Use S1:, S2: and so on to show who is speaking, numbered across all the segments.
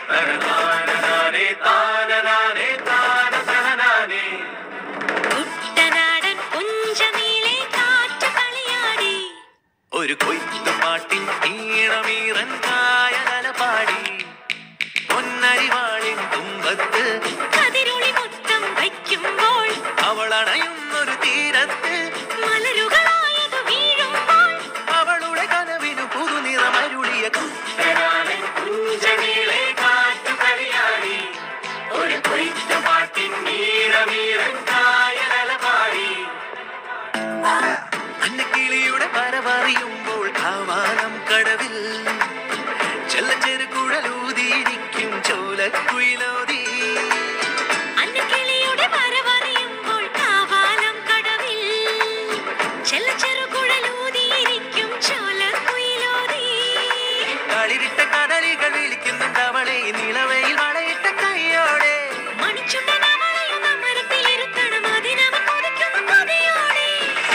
S1: തനനാനനാനേ, താനനാനേ, താനതനനാനേ.
S2: കുട്ടനാടൻ പുഞ്ചനീളെ കാറ്റു കളിയാടി
S1: ഒരു കൊയ്ത്തുപാട്ടിൻ ഈണമീറൻ കായലല പാടി പൊന്നരിവാളിൻ തുമ്പത്ത്
S2: കതിരൊളി മൊത്തം വയ്ക്കുമ്പോൾ
S1: അവൾ അണയുന്നൊരു തീരത്ത്
S2: മലരുകളായത് വീഴുമ്പോൾ
S1: അവളുടെ കനവിനു പുതുനിറമരുളിയ കുട്ടനാടൻ കുഞ്ചനീളെ കാറ്റുകളിയാടി ഒരു കൊയ്ത്തുപാട്ടിൻ ഈണമീറൻ കായലല പാടി അന്നക്കിളിയുടെ പരവറിയുമ്പോൾ കാവാലം കടവിൽ ചെല്ലച്ചെറുകുഴലൂതിയിരിക്കും ചോലക്കുയിലോതി
S2: അന്നക്കിളിയുടെ വരവറിയുമ്പോൾ കാവാലം കടവിൽ ചെല്ലച്ചെറുകുഴലൂതിയിരിക്കും ചോലക്കുയിലോതി
S1: കളിരിട്ട കടലികൾ വിളിക്കുന്നുണ്ട് അവളെ നിലവയിൽ വളയിട്ട കൈയോടെ
S2: മണിച്ചുണ്ടൻ അവളെയും അമരത്തിലിരുത്തണം അതിനവൻ കൊതിക്കുന്ന കൊതിയോടെ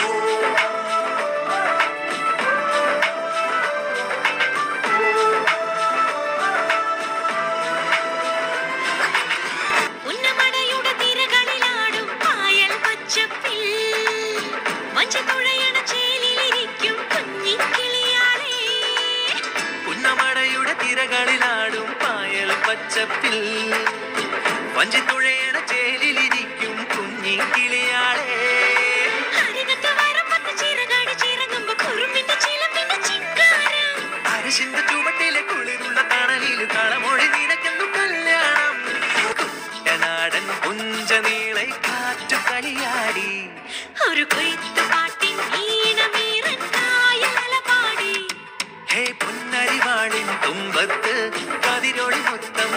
S2: ഉന്നമടയുടെ തിരകളിലാടും പായൽ പച്ചപ്പിൽ വഞ്ചതുഴയണ ചേലിലിരിക്കും കുഞ്ഞിക്കിളിയാളെ
S1: പുന്നമടയുടെ തിരകളിലാടും പായൽ പച്ചപ്പിൽ വഞ്ചിത്തുഴയണ ചേലിലിരിക്കും കുഞ്ഞി കിളിയാളെ
S2: അരികത്ത് വരമ്പത്ത് ചിറകാടി ചിറങ്ങുമ്പോ കുറുമ്പിന്റെ ചിലമ്പിന്റെ ചിങ്കാരം
S1: അരിശിന്റെ ചുവട്ടിലെ കുളിരുള്ള തണലിൽ കളമൊഴി നിനക്കെന്നു കല്യാണം കുട്ടനാടൻ പുഞ്ചനീളെ കാറ്റു കളിയാടി
S2: ഒരു കൊയ്ത്ത് പാട്ടിൻ ഈണമീറൻ കായലല പാടി
S1: ഹേ പൊന്നരിവാളിൻ തുമ്പത്ത് കതിരൊളി മൊത്തം